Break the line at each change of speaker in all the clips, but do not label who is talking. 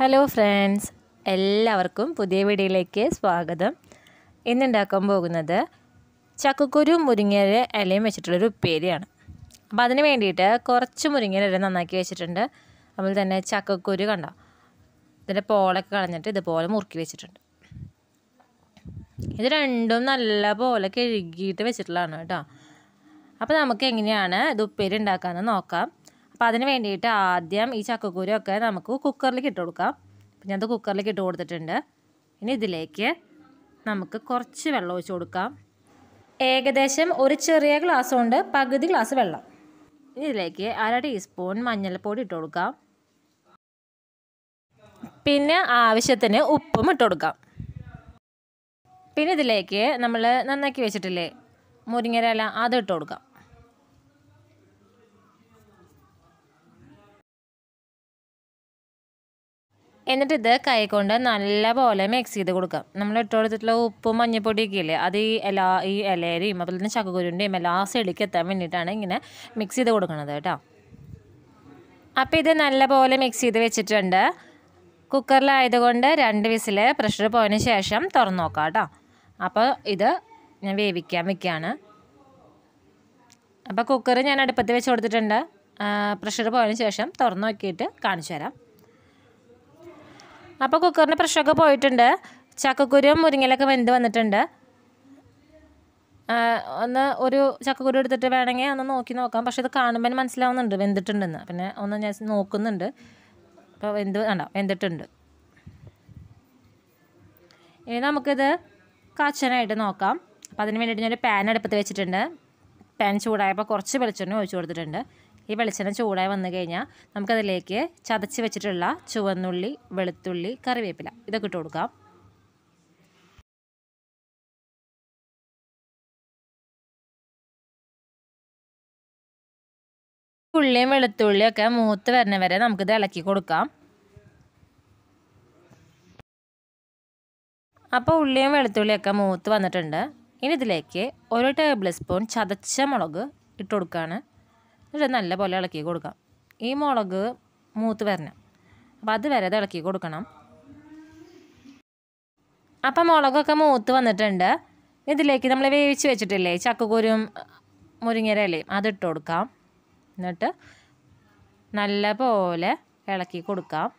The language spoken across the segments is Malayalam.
ഹലോ ഫ്രണ്ട്സ് എല്ലാവർക്കും പുതിയ വീഡിയോയിലേക്ക് സ്വാഗതം ഇന്നുണ്ടാക്കാൻ പോകുന്നത് ചക്കക്കുരു മുരിങ്ങര ഇലയും വെച്ചിട്ടുള്ളൊരു ഉപ്പേരിയാണ് അപ്പോൾ അതിന് വേണ്ടിയിട്ട് കുറച്ച് മുരിങ്ങര ഇല നന്നാക്കി വെച്ചിട്ടുണ്ട് അതുപോലെ തന്നെ ചക്കക്കുരു കണ്ടോ ഇതിൻ്റെ പോളൊക്കെ കളഞ്ഞിട്ട് ഇതുപോലെ മുറുക്കി വെച്ചിട്ടുണ്ട് ഇത് രണ്ടും നല്ല പോലെ കഴുകിയിട്ട് വെച്ചിട്ടുള്ളതാണ് കേട്ടോ അപ്പോൾ നമുക്ക് എങ്ങനെയാണ് ഇത് ഉപ്പേരി ഉണ്ടാക്കാമെന്ന് നോക്കാം അപ്പോൾ അതിന് വേണ്ടിയിട്ട് ആദ്യം ഈ ചക്കക്കുരുമൊക്കെ നമുക്ക് കുക്കറിലേക്ക് ഇട്ട് കൊടുക്കാം അപ്പോൾ ഞാനത് കുക്കറിലേക്ക് ഇട്ട് കൊടുത്തിട്ടുണ്ട് ഇനി ഇതിലേക്ക് നമുക്ക് കുറച്ച് വെള്ളം ഒഴിച്ച് കൊടുക്കാം ഏകദേശം ഒരു ചെറിയ ഗ്ലാസ് കൊണ്ട് പകുതി ഗ്ലാസ് വെള്ളം ഇനി ഇതിലേക്ക് അര ടീസ്പൂൺ മഞ്ഞൾപ്പൊടി ഇട്ട് കൊടുക്കാം പിന്നെ ആവശ്യത്തിന് ഉപ്പും ഇട്ട് കൊടുക്കാം പിന്നെ ഇതിലേക്ക് നമ്മൾ നന്നാക്കി വെച്ചിട്ടില്ലേ മുരിങ്ങര അത് ഇട്ട് കൊടുക്കാം എന്നിട്ട് ഇത് കൈകൊണ്ട് നല്ലപോലെ മിക്സ് ചെയ്ത് കൊടുക്കാം നമ്മൾ ഇട്ട് കൊടുത്തിട്ടുള്ള ഉപ്പും മഞ്ഞപ്പൊടിയൊക്കെ ഇല്ലേ അത് ഈ എല്ലാ ഈ ഇലയുടെയും അതുപോലെ തന്നെ ചക്കക്കുരുൻ്റെയും എല്ലാ സൈഡിലേക്ക് എത്താൻ വേണ്ടിയിട്ടാണ് ഇങ്ങനെ മിക്സ് ചെയ്ത് കൊടുക്കുന്നത് കേട്ടോ അപ്പോൾ ഇത് നല്ലപോലെ മിക്സ് ചെയ്ത് വെച്ചിട്ടുണ്ട് കുക്കറിലായതുകൊണ്ട് രണ്ട് വിസിൽ പ്രഷർ പോയതിന് ശേഷം തുറന്നു നോക്കാം കേട്ടോ അപ്പോൾ ഇത് ഞാൻ വേവിക്കാൻ വെക്കുകയാണ് അപ്പോൾ കുക്കർ ഞാൻ അടുപ്പത്ത് വെച്ച് കൊടുത്തിട്ടുണ്ട് പ്രഷർ പോയതിന് ശേഷം തുറന്നു നോക്കിയിട്ട് കാണിച്ചു തരാം അപ്പോൾ കുക്കറിന് പ്രഷറൊക്കെ പോയിട്ടുണ്ട് ചക്കക്കുരും മുരിങ്ങലൊക്കെ വെന്ത് വന്നിട്ടുണ്ട് ഒന്ന് ഒരു ചക്കക്കുരു എടുത്തിട്ട് വേണമെങ്കിൽ ഒന്ന് നോക്കി നോക്കാം പക്ഷെ ഇത് കാണുമ്പോൾ മനസ്സിലാവുന്നുണ്ട് വെന്തിട്ടുണ്ടെന്ന് പിന്നെ ഒന്ന് ഞാൻ നോക്കുന്നുണ്ട് അപ്പോൾ വെന്ത് വേണ്ട വെന്തിട്ടുണ്ട് ഇനി നമുക്കിത് കാച്ചാനായിട്ട് നോക്കാം അപ്പോൾ അതിന് വേണ്ടിയിട്ട് ഞാനൊരു പാൻ അടുപ്പത്ത് വെച്ചിട്ടുണ്ട് പാൻ ചൂടായപ്പോൾ കുറച്ച് വെളിച്ചെണ്ണ ഒഴിച്ചു കൊടുത്തിട്ടുണ്ട് ഈ വെളിച്ചെണ്ണ ചൂടായി വന്നു കഴിഞ്ഞാൽ നമുക്കതിലേക്ക് ചതച്ച് വെച്ചിട്ടുള്ള ചുവന്നുള്ളി വെളുത്തുള്ളി കറിവേപ്പില ഇതൊക്കെ ഇട്ട് കൊടുക്കാം ഉള്ളിയും വെളുത്തുള്ളിയും ഒക്കെ മൂത്ത് വരുന്ന വരെ നമുക്കിത് ഇളക്കി കൊടുക്കാം അപ്പോൾ ഉള്ളിയും വെളുത്തുള്ളിയൊക്കെ മൂത്ത് വന്നിട്ടുണ്ട് ഇനി ഇതിലേക്ക് ഒരു ടേബിൾ സ്പൂൺ ചതച്ച മുളക് ഇട്ട് കൊടുക്കുകയാണ് എന്നിട്ട് നല്ലപോലെ ഇളക്കി കൊടുക്കാം ഈ മുളക് മൂത്ത് വരണം അപ്പോൾ അത് വരെ ഇത് ഇളക്കി കൊടുക്കണം അപ്പം മുളകൊക്കെ മൂത്ത് വന്നിട്ടുണ്ട് ഇതിലേക്ക് നമ്മൾ വേവിച്ച് വെച്ചിട്ടില്ലേ ചക്കക്കുരും മുരിങ്ങരയിലയും അതിട്ട് കൊടുക്കാം എന്നിട്ട് നല്ല പോലെ ഇളക്കി കൊടുക്കാം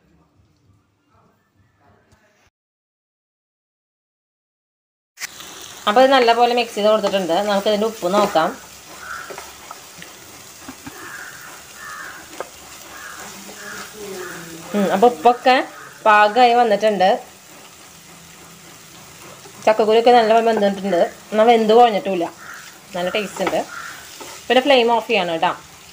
അപ്പോൾ ഇത് നല്ലപോലെ മിക്സ് ചെയ്ത് കൊടുത്തിട്ടുണ്ട് നമുക്കിതിൻ്റെ ഉപ്പ് നോക്കാം അപ്പോൾ ഉപ്പൊക്കെ പാകമായി വന്നിട്ടുണ്ട് ചക്കക്കുരുക്കെ നല്ല വെന്തിട്ടുണ്ട് എന്നാൽ വെന്ത് കുഴഞ്ഞിട്ടില്ല നല്ല ടേസ്റ്റ് ഉണ്ട് പിന്നെ ഫ്ലെയിം ഓഫ് ചെയ്യാണ് കേട്ടോ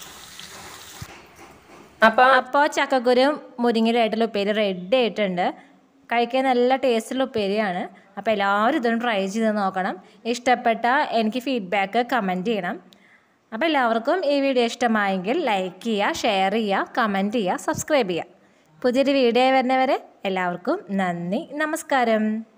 അപ്പോൾ അപ്പോൾ ചക്കക്കുരു മുരിങ്ങയിലായിട്ടുള്ള ഉപ്പേരി റെഡി ആയിട്ടുണ്ട് കഴിക്കാൻ നല്ല ടേസ്റ്റുള്ള ഉപ്പേരിയാണ് അപ്പോൾ എല്ലാവരും ഇതൊന്ന് ട്രൈ ചെയ്ത് നോക്കണം ഇഷ്ടപ്പെട്ട എനിക്ക് ഫീഡ്ബാക്ക് കമൻറ്റ് ചെയ്യണം അപ്പോൾ എല്ലാവർക്കും ഈ വീഡിയോ ഇഷ്ടമായെങ്കിൽ ലൈക്ക് ചെയ്യുക ഷെയർ ചെയ്യുക കമൻറ്റ് ചെയ്യുക സബ്സ്ക്രൈബ് ചെയ്യുക പുതിയൊരു വീഡിയോ വരുന്നവരെ എല്ലാവർക്കും നന്ദി നമസ്കാരം